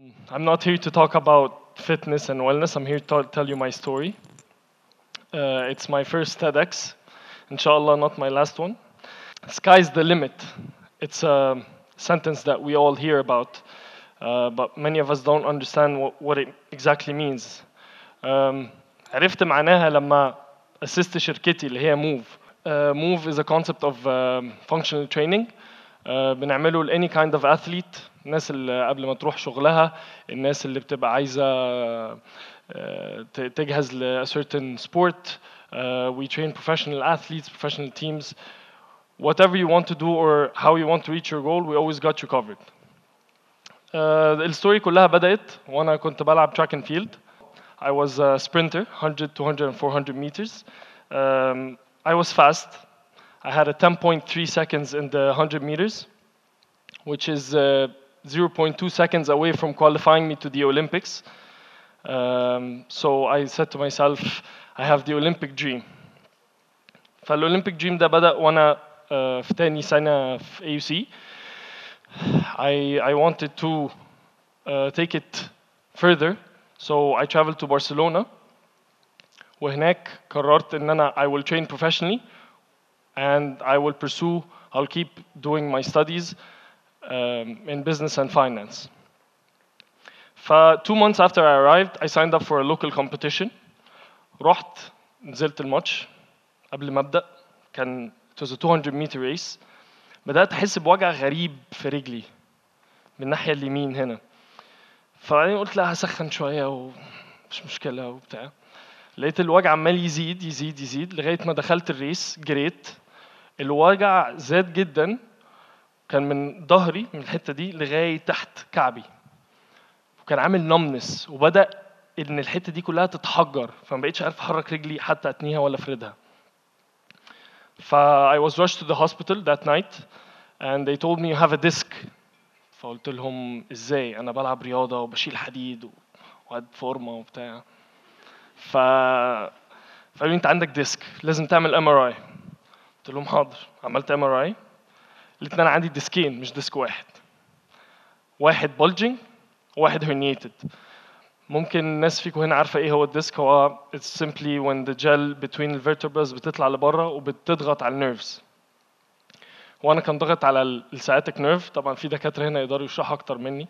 I'm not here to talk about fitness and wellness. I'm here to tell you my story. Uh, it's my first TEDx. Inshallah, not my last one. Sky's the limit. It's a sentence that we all hear about, uh, but many of us don't understand what, what it exactly means. Um, عرفت معناها لما أسست شركتي اللي هي موف. Uh, move is a concept of um, functional training. Uh, بنعمله ل any kind of athlete الناس اللي قبل ما تروح شغلها الناس اللي بتبقى عايزة uh, ت- تجهز ل a certain sport uh, we train professional athletes professional teams whatever you want to do or how you want to reach your goal we always got you covered uh, الستوري كلها بدأت وأنا كنت بلعب track and field I was a sprinter 100 200 and 400 meters um, I was fast I had a 10.3 seconds in the 100 meters which is uh, 0.2 seconds away from qualifying me to the Olympics. Um, so I said to myself, I have the Olympic dream. فالأولمبيك دريم ده بدأ وأنا uh, في تاني سنة في AUC. I, I wanted to uh, take it further, so I traveled to Barcelona. وهناك قررت إن أنا I will train professionally and I will pursue, I'll keep doing my studies um, in business and finance. For two months after I arrived, I signed up for a local competition. رحت نزلت الماتش قبل ما ابدا كان it was a 200 meter race بدات احس بوجع غريب في رجلي من الناحيه اليمين هنا فبعدين قلت لا هسخن شويه ومش مشكله وبتاع لقيت الوجع عمال يزيد يزيد يزيد لغايه ما دخلت الريس جريت الوجع زاد جدا كان من ظهري من الحته دي لغايه تحت كعبي وكان عامل نمنس وبدا ان الحته دي كلها تتحجر فما بقتش عارف احرك رجلي حتى اتنيها ولا افردها ف I was rushed to the hospital that night and they told me you have a disc فقلت لهم ازاي انا بلعب رياضه وبشيل حديد و- وقد فورمه وبتاع ف فقالوا لي انت عندك ديسك لازم تعمل ام ار اي قلت لهم حاضر عملت ام ار اي لقيت ان انا عندي ديسكين مش ديسك واحد واحد بولجنج وواحد herniated ممكن الناس فيكم هنا عارفه ايه هو الديسك هو it's simply when the gel between the vertebrae بتطلع لبره وبتضغط على النيرفز وانا كان ضغط على ال- السciatic نيرف طبعا في دكاتره هنا يقدروا يشرحوا اكتر مني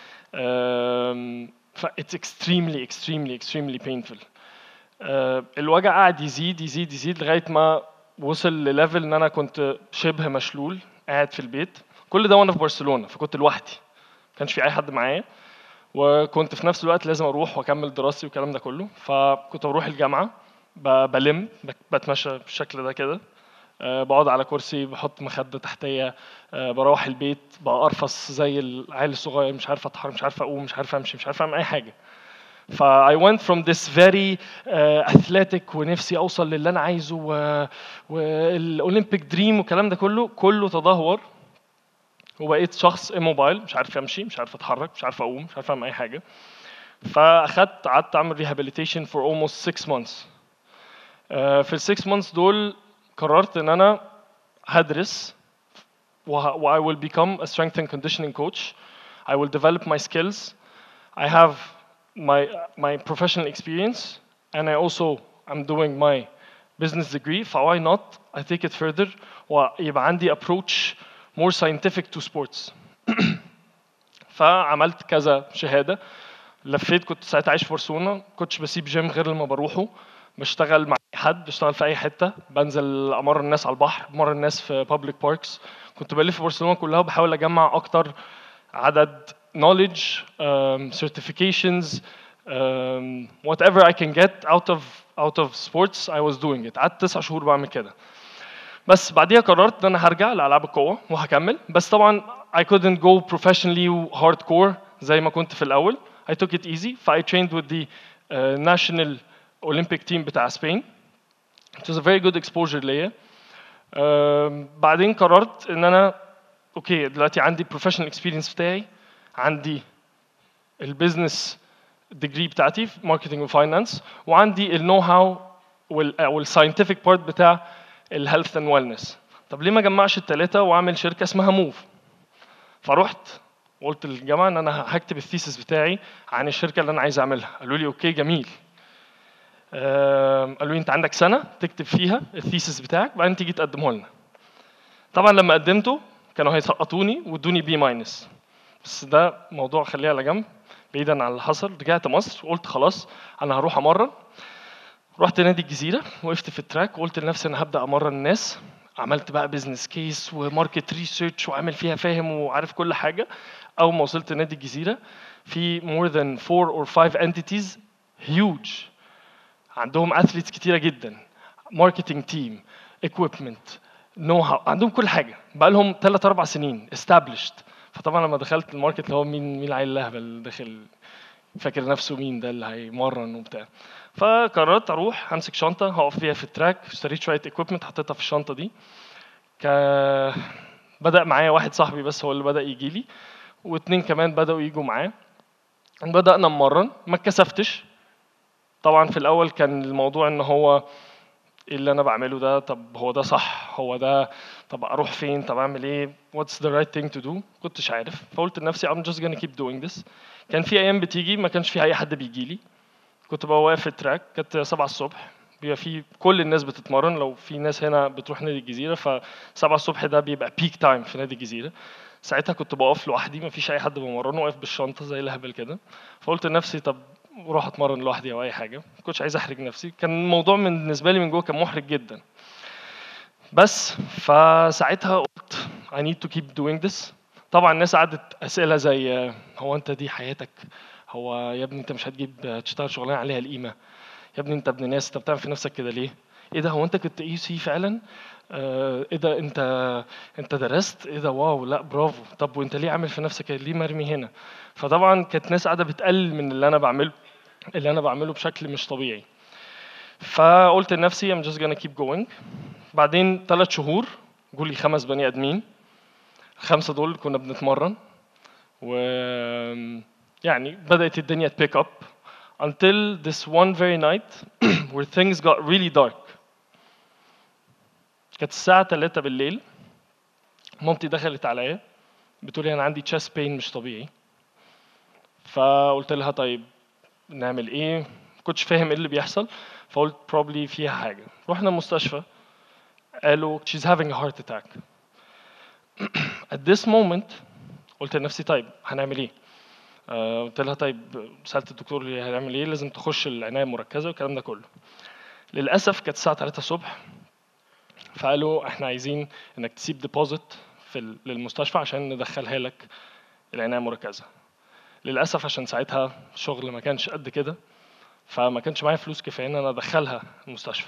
أم، ف it's extremely extremely extremely painful أه، الوجع قعد يزيد يزيد يزيد لغايه ما وصل لليفل ان انا كنت شبه مشلول قاعد في البيت كل ده وانا في برشلونه فكنت لوحدي ما كانش في اي حد معايا وكنت في نفس الوقت لازم اروح واكمل دراستي والكلام ده كله فكنت بروح الجامعه ب- بلم بك- بتمشى بالشكل ده كده أه، بقعد على كرسي بحط مخده تحتيه أه، بروح البيت بقرفص زي العيل الصغير مش عارف اتحرك مش عارف اقوم مش عارف امشي مش عارف اعمل اي حاجه ف I went from this very uh, athletic ونفسي اوصل للي انا عايزه و... والاولمبيك دريم والكلام ده كله كله تدهور وبقيت شخص immobiled مش عارف امشي مش عارف اتحرك مش عارف اقوم مش عارف اعمل اي حاجه فاخدت قعدت اعمل rehabilitation for almost 6 months آه، في ال 6 months دول قررت ان انا هدرس وه- و I will become a strength and conditioning coach I will develop my skills I have my my professional experience and I also am doing my business degree ف why not I take it further ويبقى عندي approach more scientific to sports فعملت كذا شهادة لفيت كنت ساعتها عايش في برشلونة كنتش بسيب جيم غير لما بروحه بشتغل مع أي حد بشتغل في اي حته بنزل امر الناس على البحر امر الناس في public parks كنت بلف في برشلونه كلها وبحاول اجمع اكتر عدد knowledge um, certifications um, whatever I can get out of out of sports I was doing it قعدت تسع شهور بعمل كده بس بعديها قررت ان انا هرجع لالعاب القوه وهكمل بس طبعا I couldn't go professionally و hardcore زي ما كنت في الاول I took it easy ف I trained with the uh, national Olympic team بتاع سبين it was a very good exposure ليا um, بعدين قررت ان انا اوكي دلوقتي عندي professional experience بتاعي عندي البيزنس ديجري بتاعتي في ماركتنج وفاينانس وعندي النو هاو والساينتفك بارت بتاع الهيلث اند ويلنس طب ليه ما اجمعش الثلاثه واعمل شركه اسمها موف فرحت وقلت للجامعه ان انا هكتب الثيسس بتاعي عن الشركه اللي انا عايز اعملها قالوا لي اوكي جميل آم، قالوا لي انت عندك سنه تكتب فيها الثيسس بتاعك بعدين تيجي تقدمه لنا طبعا لما قدمته كانوا هيسقطوني وادوني بي ماينس بس ده موضوع خليه على جنب بعيدا عن اللي حصل رجعت مصر وقلت خلاص انا هروح امرن رحت نادي الجزيره وقفت في التراك وقلت لنفسي انا هبدا امرن الناس عملت بقى بزنس كيس وماركت ريسيرش وعامل فيها فاهم وعارف كل حاجه اول ما وصلت نادي الجزيره في more than four or five entities huge عندهم اثليتس كتيره جدا ماركتنج تيم اكويبمنت نو هاو عندهم كل حاجه بقى لهم 3 4 سنين established فطبعا لما دخلت الماركت اللي هو مين مين العيل الاهبل داخل فاكر نفسه مين ده اللي هيمرن وبتاع فقررت اروح همسك شنطه هقف بيها في التراك اشتريت شويه اكويبمنت حطيتها في الشنطه دي ك بدا معايا واحد صاحبي بس هو اللي بدا يجي لي واتنين كمان بداوا يجوا معاه بدانا نمرن ما اتكسفتش طبعا في الاول كان الموضوع ان هو ايه اللي انا بعمله ده طب هو ده صح هو ده طب اروح فين طب اعمل ايه what's the right thing to do كنتش عارف فقلت لنفسي I'm just gonna keep doing this كان في ايام بتيجي ما كانش في اي حد بيجي لي كنت بقى واقف في التراك كانت 7 الصبح بيبقى في كل الناس بتتمرن لو في ناس هنا بتروح نادي الجزيره ف 7 الصبح ده بيبقى بيك تايم في نادي الجزيره ساعتها كنت بقف لوحدي ما فيش اي حد بمرنه واقف بالشنطه زي الهبل كده فقلت لنفسي طب اروح اتمرن لوحدي او اي حاجه ما كنتش عايز احرج نفسي كان الموضوع من بالنسبه لي من جوه كان محرج جدا بس فساعتها قلت I need to keep doing this طبعا الناس قعدت اسئله زي هو انت دي حياتك هو يا ابني انت مش هتجيب تشتغل شغلانه عليها القيمه يا ابني انت ابن ناس انت بتعمل في نفسك كده ليه ايه ده هو انت كنت اي سي فعلا آه ايه ده انت انت درست ايه ده واو لا برافو طب وانت ليه عامل في نفسك كده؟ ليه مرمي هنا فطبعا كانت ناس قاعده بتقلل من اللي انا بعمله اللي انا بعمله بشكل مش طبيعي فقلت لنفسي I'm just gonna keep going بعدين ثلاث شهور جولي خمس بني ادمين الخمسه دول كنا بنتمرن و يعني بدات الدنيا تبيك اب until this one very night where things got really dark كانت الساعة 3 بالليل مامتي دخلت عليا بتقول لي انا عندي chest pain مش طبيعي فقلت لها طيب نعمل ايه ما كنتش فاهم ايه اللي بيحصل فقلت probably فيها حاجة رحنا المستشفى قالوا she's having a heart attack at this moment قلت لنفسي طيب هنعمل ايه آه، قلت لها طيب سالت الدكتور لي هنعمل ايه لازم تخش العنايه المركزه والكلام ده كله للاسف كانت الساعه 3 الصبح فقالوا احنا عايزين انك تسيب ديبوزيت في ال- للمستشفى عشان ندخلها لك العنايه المركزه للاسف عشان ساعتها الشغل ما كانش قد كده فما كانش معايا فلوس كفايه ان انا ادخلها المستشفى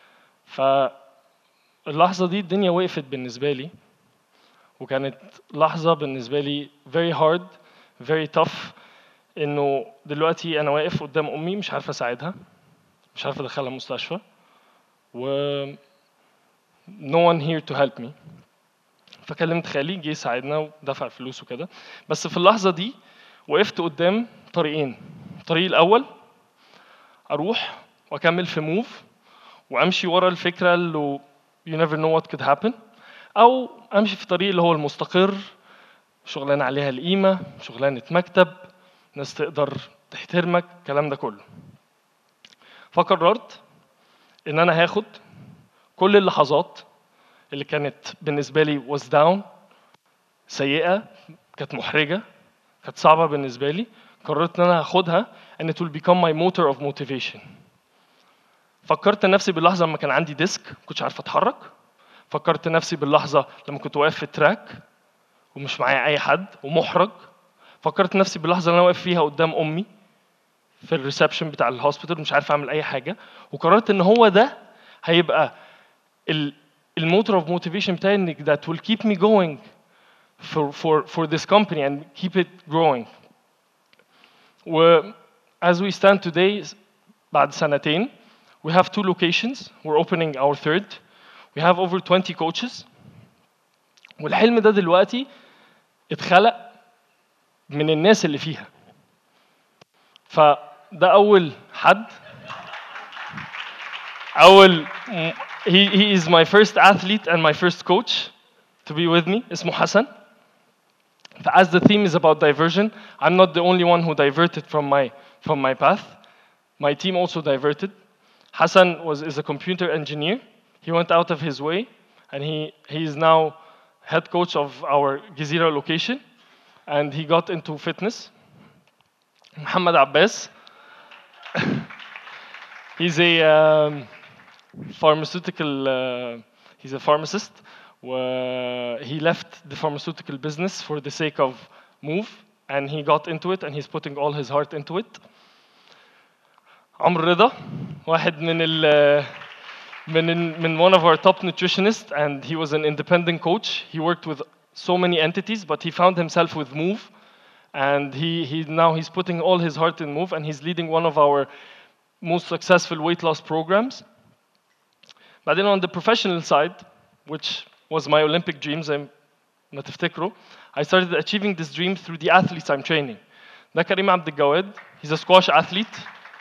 فاللحظه دي الدنيا وقفت بالنسبه لي وكانت لحظه بالنسبه لي very hard very tough انه دلوقتي انا واقف قدام امي مش عارف اساعدها مش عارف ادخلها مستشفى و no one here to help me فكلمت خالي جه يساعدنا ودفع فلوس وكده بس في اللحظه دي وقفت قدام طريقين الطريق الاول اروح واكمل في موف وامشي ورا الفكره اللي you never know what could happen او امشي في طريق اللي هو المستقر شغلانه عليها القيمه شغلانه مكتب ناس تقدر تحترمك الكلام ده كله فقررت ان انا هاخد كل اللحظات اللي كانت بالنسبه لي was down سيئه كانت محرجه كانت صعبه بالنسبه لي قررت ان انا هاخدها and it will become my motor of motivation فكرت نفسي باللحظه لما كان عندي ديسك كنتش عارف اتحرك فكرت نفسي باللحظه لما كنت واقف في التراك ومش معايا اي حد ومحرج فكرت نفسي باللحظه اللي انا واقف فيها قدام امي في الريسبشن بتاع الهوسبيتال مش عارف اعمل اي حاجه وقررت ان هو ده هيبقى ال الموتور اوف موتيفيشن بتاعي انك that will keep me going for for for this company and keep it growing و as we stand today بعد سنتين we have two locations we're opening our third we have over 20 coaches والحلم ده دلوقتي اتخلق من الناس اللي فيها فده اول حد اول he, he is my first athlete and my first coach to be with me اسمه حسن as the theme is about diversion, I'm not the only one who diverted from my from my path. My team also diverted. Hassan was is a computer engineer. He went out of his way, and he he is now head coach of our Gizira location, and he got into fitness. Muhammad Abbas. he's a um, pharmaceutical. Uh, he's a pharmacist. Where he left the pharmaceutical business for the sake of move, and he got into it, and he's putting all his heart into it. عمرو رضا واحد من ال من ال- من one of our top nutritionists and he was an independent coach he worked with so many entities but he found himself with move and he, he now he's putting all his heart in move and he's leading one of our most successful weight loss programs but then on the professional side which was my olympic dreams زي ما تفتكروا I started achieving this dream through the athletes I'm training ده كريم عبد الجواد he's a squash athlete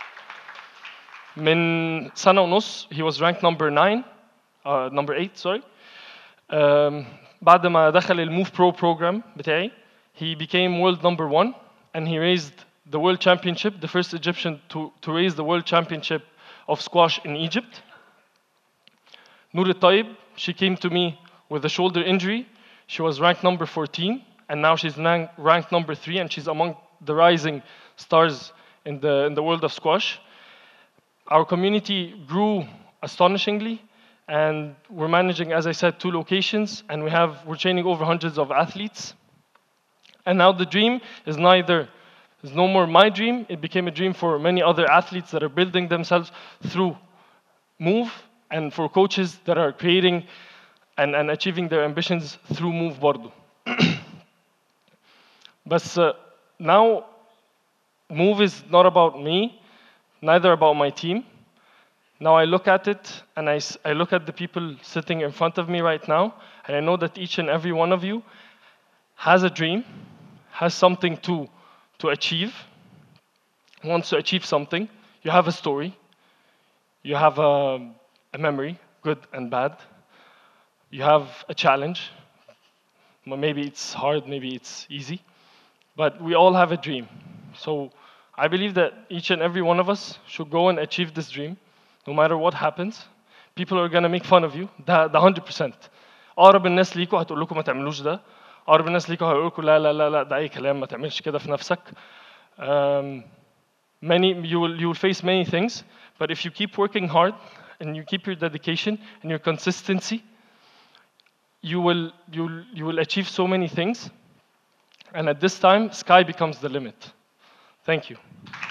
من سنة ونص he was ranked number 9 uh, number 8 sorry um, بعد ما دخل الموف برو program بتاعي he became world number 1 and he raised the world championship the first Egyptian to, to raise the world championship of squash in Egypt Noor Taib, she came to me with a shoulder injury. She was ranked number 14, and now she's rank, ranked number three, and she's among the rising stars in the, in the world of squash. Our community grew astonishingly, and we're managing, as I said, two locations, and we have, we're training over hundreds of athletes. And now the dream is neither, is no more my dream, it became a dream for many other athletes that are building themselves through move and for coaches that are creating and, and achieving their ambitions through move برضو بس uh, now move is not about me neither about my team now I look at it and I, s- I look at the people sitting in front of me right now and I know that each and every one of you has a dream has something to to achieve wants to achieve something you have a story you have a, a memory, good and bad. You have a challenge. M- Maybe it's hard, maybe it's easy. But we all have a dream. So I believe that each and every one of us should go and achieve this dream, no matter what happens. People are gonna make fun of you. ده ده 100%. أقرب الناس ليكوا هتقول لكم ما تعملوش ده. أقرب الناس ليكوا هيقول لكم لا لا لا لا ده أي كلام ما تعملش كده في نفسك. Um, many you will you will face many things but if you keep working hard and you keep your dedication and your consistency you will you will, you will achieve so many things and at this time sky becomes the limit thank you